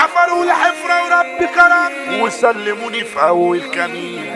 حفروا الحفرة ورب كرم وسلموني في أول كمين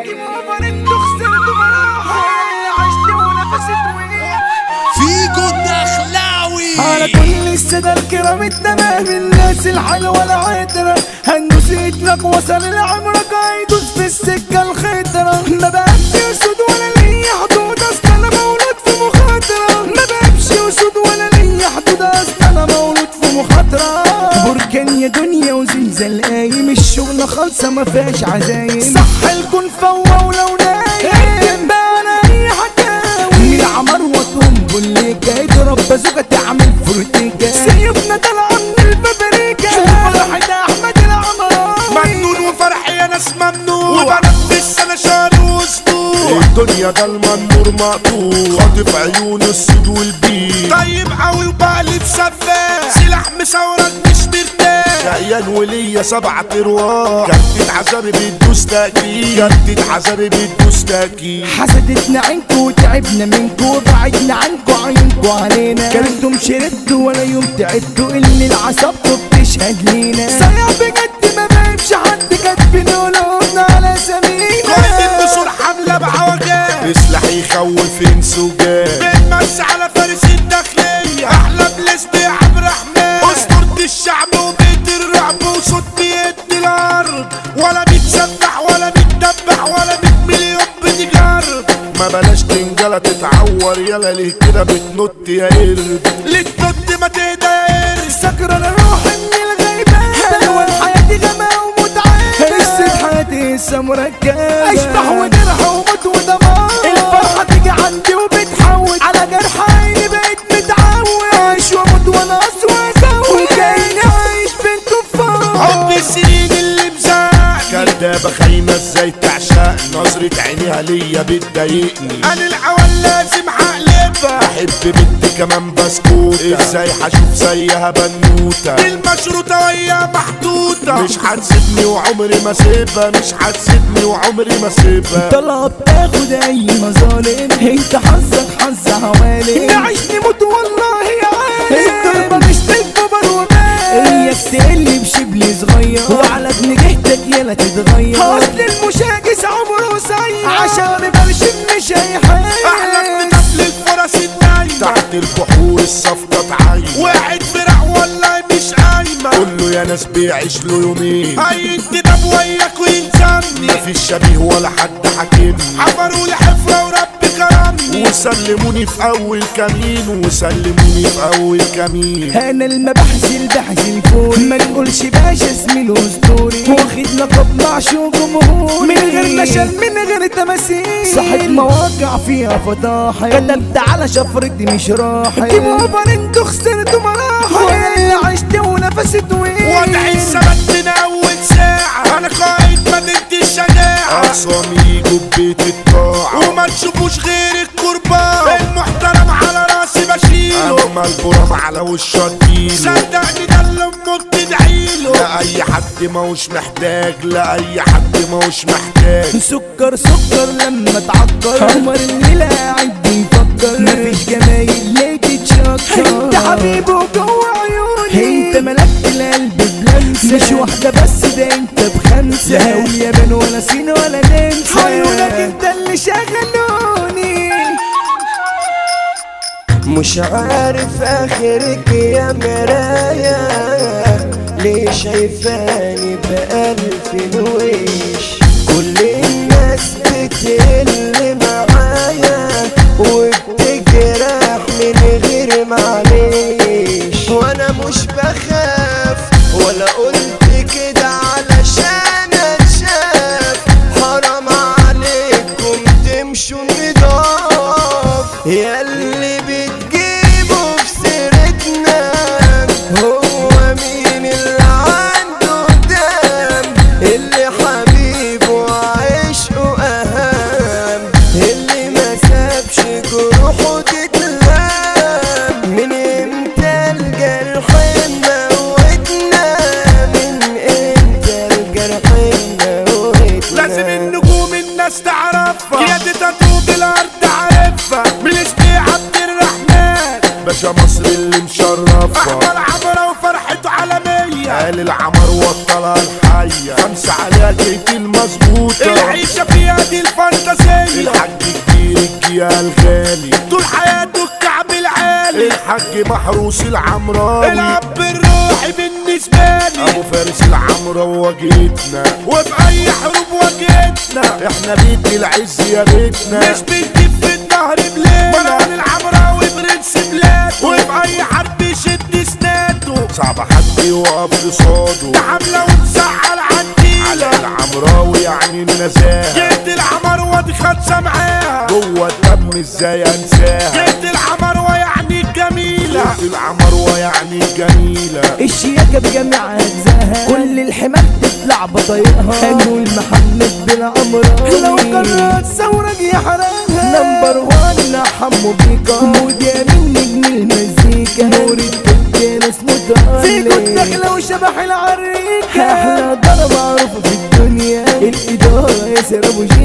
فيجو الدخلاوي على كل السادة الكرام التمام الناس الحلوة العطرة هندوس ايدك وصل العمرك هيدوس في السكة الخطرة ما بقاش اسود ولا ليا حدود اصل انا مولود في مخاطرة ما بقاش اسود ولا ليا حدود اصل انا مولود في مخاطرة بركان يا دنيا وزلزال قايم الشغل خالصة ما فيهاش عزايم صح الكون فوا ولو نايم بقى انا اي حكاوي العمر وتنبل ليك اضرب بازوكا تعمل فرتيكا سيبنا طالعة من البابريكا الفرح ده احمد العمراوي مجنون وفرح يا ناس ممنوع وبنفس انا شهر واسبوع الدنيا ده المنور مقطوع خاطف عيون السود والبيض طيب قوي وبقلب سفاح سلاح مسورك مش مرتاح شقيان وليا سبعة ارواح جدد عذابي بتدوس تأكيد جدد عذابي بتدوس تأكيد حسدتنا عنكو وتعبنا منكو وبعدنا عنكو عينكو علينا كنتم شردوا ولا يوم تعبتوا اللي العصبتوا بتشهد لينا صيا بجد ما بقيبش حد كاتبين قلوبنا على قائد سمينا النسور حملة بعوجات بسلاح يخوف انس وجاه بنمس على فارس الداخلية احلى بليس عبد الرحمن اسطورة الشعب وبيت الرعب وصوت بيد الارض ولا بيتسبح ولا بيتدبح ولا بيت مليون بتجرب ما بلاش تنجلة تتعور يلا ليه كده بتنط يا قرد ليه تنط ما تهدى يا قرد سكران روحي من الغيبان بلوى حياتي غما ومتعب قصة حياتي لسه مركبة اشبح وجرح وموت ودمار الفرحة تيجي عندي وبتحول على جرح عيني بقيت متعود عايش واموت وانا اسوى اسوي وكأني عايش بين كفار حب السنين اللي مزاقني كدابة خاينة ازاي تعشقني نظرة عينيها ليا بتضايقني انا الاول لازم هقلبها احب بنتي كمان بسكوتة ازاي هشوف زيها بنوتة المشروطة وهي محطوطة مش هتسيبني وعمري ما سيبها مش هتسيبني وعمري ما سيبها طلع بتاخد اي مظالم انت حظك حظ حوالي نعيش نموت والله يا عالم الضربة مش تكبر ومال اياك تقلب شبل صغير وعلى ابن جهتك يلا تتغير اصل المشاكس عمره قصير عشان برشم مش اي حاجة احلى من قبل الفرس النايمة تحت البحور الصفقة تعايمة واحد فرع والله مش قايمة قول له يا ناس بيعيش له يومين اي انتداب وياك ويلزمني مفيش شبيه ولا حد حاكمني حفروا لي حفرة ورب كرمني وسلموني في اول كمين وسلموني في اول كمين انا المبحث البحث الفوري ما نقولش باشا اسمي الاسطوري واخد لقب معشوق جمهوري من غير نشل من غير تماثيل صاحب مواقع فيها فضاحي كتبت على شفرتي مش راحي انتوا اوفر انتوا خسرتوا مراحل اللي عشت ونفسي طويل وضعي الثبات من اول ساعة انا قائد مدينة الشجاعة اقصامي يجوا ببيت الطاعة وما تشوفوش غير الكربان المحترم على راسي بشيله اما البرام على وشه اديله صدقني ده اللي امك تدعيله لا اي حد ماهوش محتاج لا اي حد ماهوش محتاج سكر سكر لما تعكر عمر الليلة قاعد بيفكر مفيش جمايل ليه تتشكر انت حبيبي وجوه عيوني انت ملكت القلب بلمسة مش واحدة بس ده انت بخمسة لا هو يابان ولا صين ولا نمسا عيونك انت اللي شغلوني مش عارف اخرك يا مرايا ليه شايفاني بألف وش كل الناس بتقل معايا وبتجرح من غير معلش وانا مش بخاف ولا قلت كده علشان اتشاف حرام عليكم تمشوا نضاف ياللي بتجيبوا في سيرتنا هو مين اللي عنده دم اللي حبيبه وعشقه اهم اللي ما سابش جروحه تتلام من امتى الجرح موتنا من امتى الجرح موتنا لازم النجوم الناس تعرفها قيادة تطوب الارض عارفها من اسمي عبد الرحمن باشا مصر اللي مشرفها احمر عمرة وفرحته عالمية قال العمر بطلها الحية خمسة عليها جيت المظبوطة العيشة فيها دي الفانتازية الحاج كبير الجيال الغالي طول حياته الكعب العالي الحاج محروس العمراوي الاب الروحي بالنسبة لي ابو فارس العمرة واجهتنا وفي اي حروب واجهتنا احنا بيت العز يا بيتنا مش بنجيب في النهر بلاد مروان العمراوي برنس بلاد وفي اي حرب يشد سناده صعب حد يقف قصاده ده حملة ومزعل عندي على العمراوي يعني النزاهة جيت العمروة دي خدشة معاها جوه الدم ازاي انساها جيت العمروة يعني الجميلة جيت العمروة يعني الجميلة الشياكة بجميع أجزائها كل الحمام تطلع بطايقها هنقول محمد بن عمرو لو قررت ثورة دي حرامها نمبر وان حمو بيكا موديا من نجم المزيكا نور التكين اسمه طارق فيكو الدخلة وشبح العريكة أحلى ضرب معروف في الدنيا الإدارة ياسر أبو